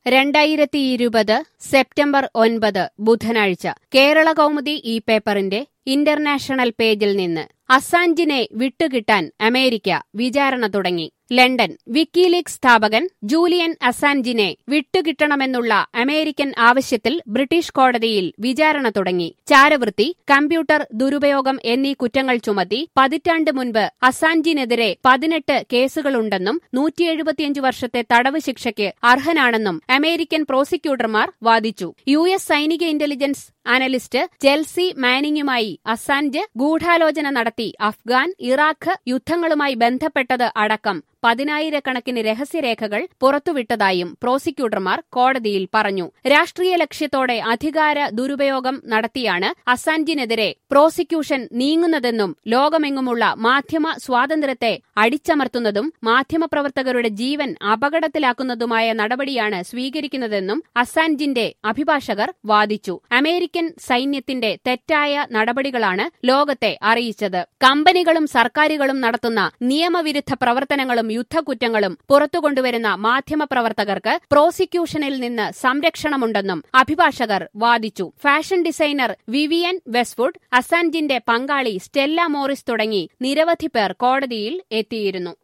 രണ്ടായിരത്തി ഇരുപത് സെപ്റ്റംബർ ഒൻപത് ബുധനാഴ്ച കേരള കൗമുദി ഈ പേപ്പറിന്റെ ഇന്റർനാഷണൽ പേജിൽ നിന്ന് അസാഞ്ചിനെ വിട്ടുകിട്ടാൻ അമേരിക്ക വിചാരണ തുടങ്ങി ലണ്ടൻ വിക്കിലീഗ് സ്ഥാപകൻ ജൂലിയൻ അസാഞ്ചിനെ വിട്ടുകിട്ടണമെന്നുള്ള അമേരിക്കൻ ആവശ്യത്തിൽ ബ്രിട്ടീഷ് കോടതിയിൽ വിചാരണ തുടങ്ങി ചാരവൃത്തി കമ്പ്യൂട്ടർ ദുരുപയോഗം എന്നീ കുറ്റങ്ങൾ ചുമത്തി പതിറ്റാണ്ട് മുൻപ് അസാഞ്ചിനെതിരെ പതിനെട്ട് കേസുകളുണ്ടെന്നും നൂറ്റി എഴുപത്തിയഞ്ച് വർഷത്തെ തടവ് ശിക്ഷയ്ക്ക് അർഹനാണെന്നും അമേരിക്കൻ പ്രോസിക്യൂട്ടർമാർ വാദിച്ചു യു എസ് സൈനിക ഇന്റലിജൻസ് അനലിസ്റ്റ് ജെൽസി മാനിങ്ങുമായി അസാഞ്ച് ഗൂഢാലോചന നടത്തി അഫ്ഗാൻ ഇറാഖ് യുദ്ധങ്ങളുമായി ബന്ധപ്പെട്ടത് അടക്കം പതിനായിരക്കണക്കിന് രഹസ്യരേഖകൾ പുറത്തുവിട്ടതായും പ്രോസിക്യൂട്ടർമാർ കോടതിയിൽ പറഞ്ഞു രാഷ്ട്രീയ ലക്ഷ്യത്തോടെ അധികാര ദുരുപയോഗം നടത്തിയാണ് അസാഞ്ചിനെതിരെ പ്രോസിക്യൂഷൻ നീങ്ങുന്നതെന്നും ലോകമെങ്ങുമുള്ള മാധ്യമ സ്വാതന്ത്ര്യത്തെ അടിച്ചമർത്തുന്നതും മാധ്യമപ്രവർത്തകരുടെ ജീവൻ അപകടത്തിലാക്കുന്നതുമായ നടപടിയാണ് സ്വീകരിക്കുന്നതെന്നും അസാഞ്ചിന്റെ അഭിഭാഷകർ വാദിച്ചു അമേരിക്കൻ സൈന്യത്തിന്റെ തെറ്റായ നടപടികളാണ് ലോകത്തെ അറിയിച്ചത് കമ്പനികളും സർക്കാരുകളും നടത്തുന്ന നിയമവിരുദ്ധ പ്രവർത്തനങ്ങളും യുദ്ധക്കുറ്റങ്ങളും പുറത്തുകൊണ്ടുവരുന്ന മാധ്യമപ്രവർത്തകർക്ക് പ്രോസിക്യൂഷനിൽ നിന്ന് സംരക്ഷണമുണ്ടെന്നും അഭിഭാഷകർ വാദിച്ചു ഫാഷൻ ഡിസൈനർ വിവിയൻ വെസ്വുഡ് അസാൻജിന്റെ പങ്കാളി സ്റ്റെല്ല മോറിസ് തുടങ്ങി നിരവധി പേർ കോടതിയിൽ എത്തിയിരുന്നു